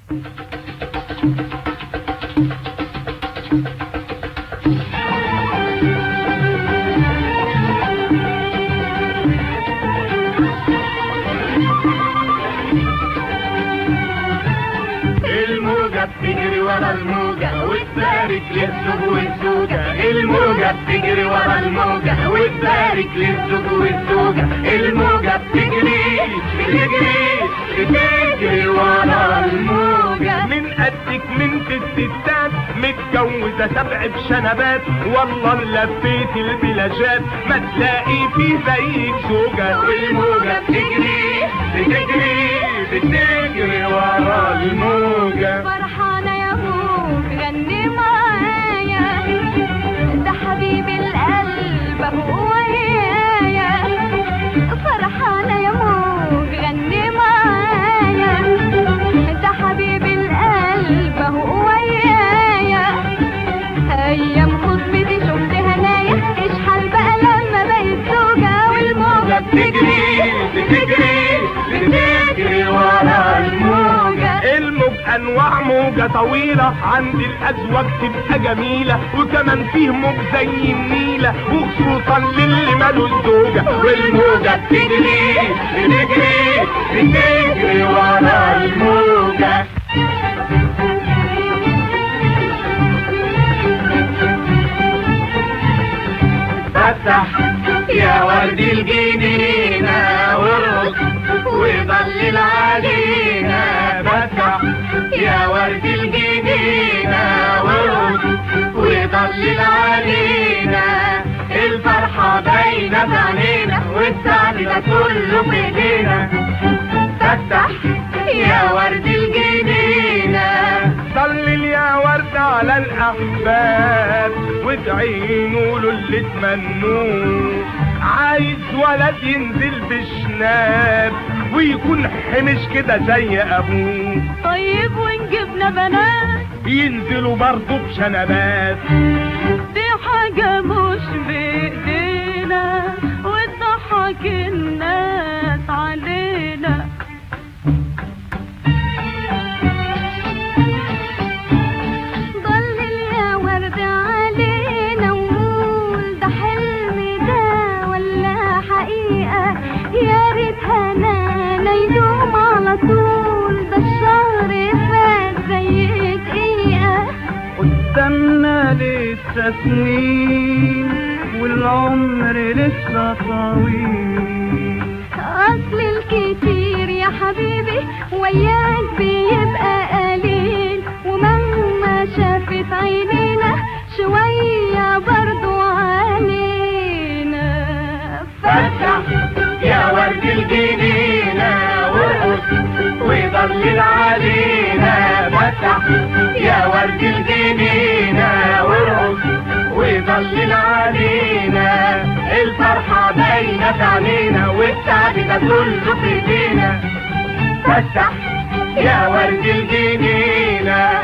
الموجة بتجري ورا الموجة وتبارك للزوج والزوجة الموجة بتجري ورا الموجة وتبارك للزوج والزوجة الموجة بتجري بتجري بتجري ورا الموجة من قدك من الستات متجوزة سبع بشنبات والله لفيت البلاجات ما تلاقي في زيك زوجة والموجة بتجري بتجري بتجري ورا الموجة فرحانة يا موج غني معايا ده حبيب القلب هو ويايا فرحانة يا موج غني معايا ده حبيب القلب هو ويايا أيام خطبتي شفت هنايا اشحال بقى لما بقيت زوجة والموجة بتجري بتجري بتجري ورا الموجة الموج انواع موجة طويلة عند الازواج تبقى جميلة وكمان فيه موج زي النيلة وخصوصا للي ماله الزوجة والموجة بتجري بتجري بتجري ورا الموجة فتح يا ورد الجنينة وارقص وضلل علينا فتح يا ورد الجنينة وارقص وضلل علينا الفرحة باينة في عينينا والسعد ده كله في ايدينا فتح يا ورد الجنينة ضلل يا ورد على الاحباب وادعينوا له اللي تمنوه عايز ولد ينزل بشناب ويكون حمش كده زي ابوه طيب ونجيبنا بنات ينزلوا برضه بشنبات دي حاجة مش بإيدينا وتضحك الناس علينا ضلل يا ورد علينا وقول ده حلم ده ولا حقيقة يا ريت هنانا يدوم على طول ده الشهر فات زي دقيقة قدامنا لسه سنين والعمر لسه طويل أصل الكتير يا حبيبي وياك بيبقى قليل ومهما شافت عينينا شوية برضو علينا فتح يا ورد الجنينة وارقص وضلل علينا فتح يا ورد الجنينة وارقص وضلل علينا الفرحة باينة في عينينا والسعد ده كله في ايدينا فتح يا ورد الجنينة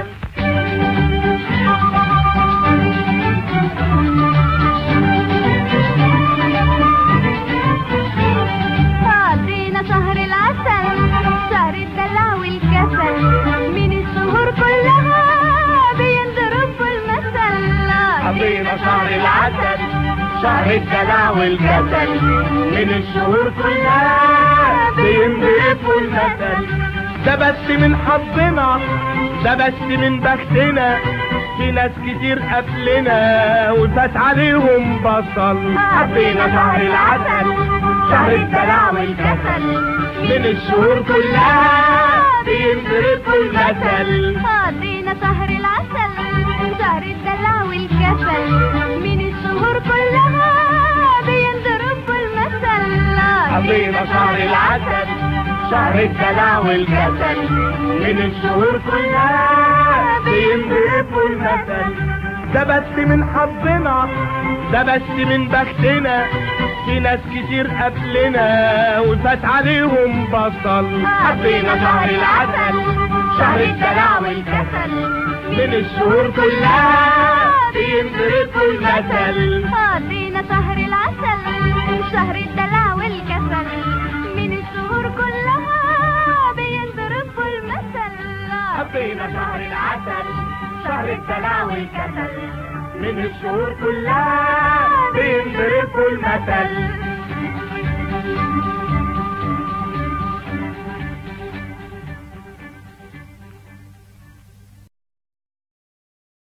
قضينا شهر العسل شهر الدلع والكسل من الشهور كلها بينضرب المثل قضينا شهر العسل شهر الدلع والكسل من الشهور كلها بينضربوا المثل ده بس من حظنا ده بس من بختنا في ناس كتير قبلنا وفات عليهم بصل قضينا شهر العسل شهر الدلع والكسل من الشهور كلها بينضربوا المثل قضينا شهر العسل شهر الدلع والكسل من الشهور كلها بينضرب المثل قضينا شهر العسل شهر الدلع والكسل من الشهور كلها بينضربوا المثل ده بس من حظنا ده بس من بختنا في ناس كتير قبلنا وفات عليهم بصل قضينا شهر العسل شهر الدلع والكسل من الشهور كلها بينضربوا المثل قضينا شهر العسل شهر الدلع والكسل من الشهور كلها بينضرب المثل ربنا شهر العسل شهر الدلع والكسل من الشهور كلها بينضرب المثل